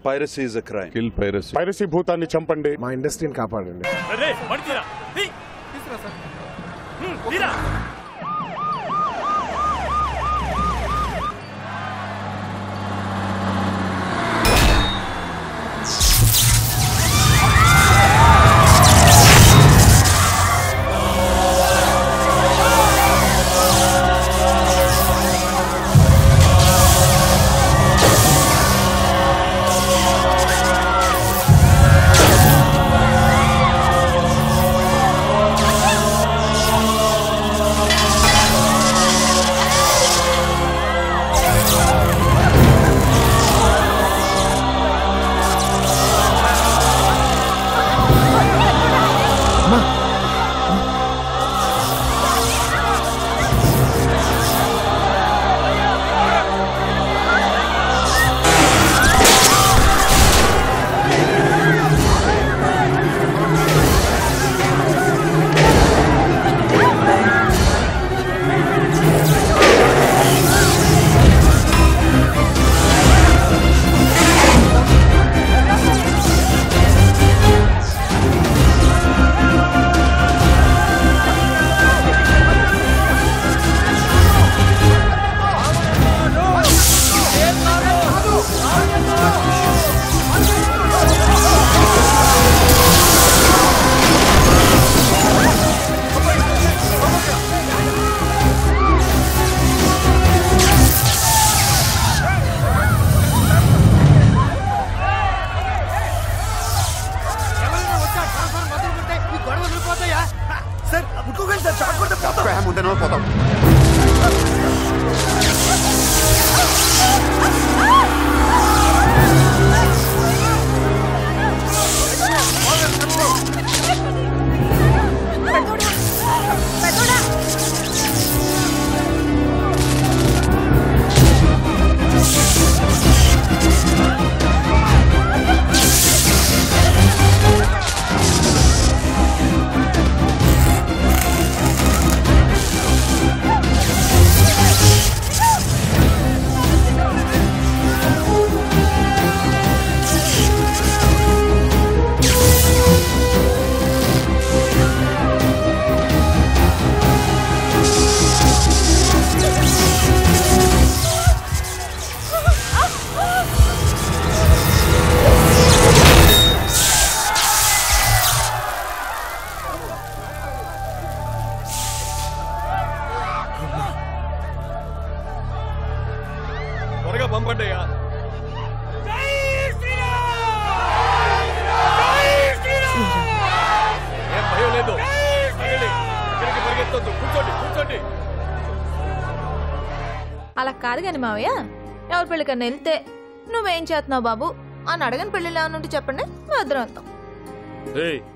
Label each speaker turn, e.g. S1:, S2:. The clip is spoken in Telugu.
S1: Piracy is a crime.
S2: Kill piracy
S3: piracy భూతాన్ని చంపండి
S4: మా ఇండస్ట్రీని కాపాడండి
S5: త్వరగా పంపండి అయ్యా ఏం భయం లేదు వెళ్ళండి. ఎక్కడికి పరిగెత్తొద్దు కూర్చోండి కూర్చోండి
S6: అలా కాదు కాని మావయ్య ఎవరి పెళ్ళికన్నా వెళ్తే నువ్వేం చేస్తున్నావు బాబు అని అడగని పెళ్ళిలో ఏమన్నా ఉంటే చెప్పండి మేము ఇద్దరం వెళ్తాం
S5: ఏయ్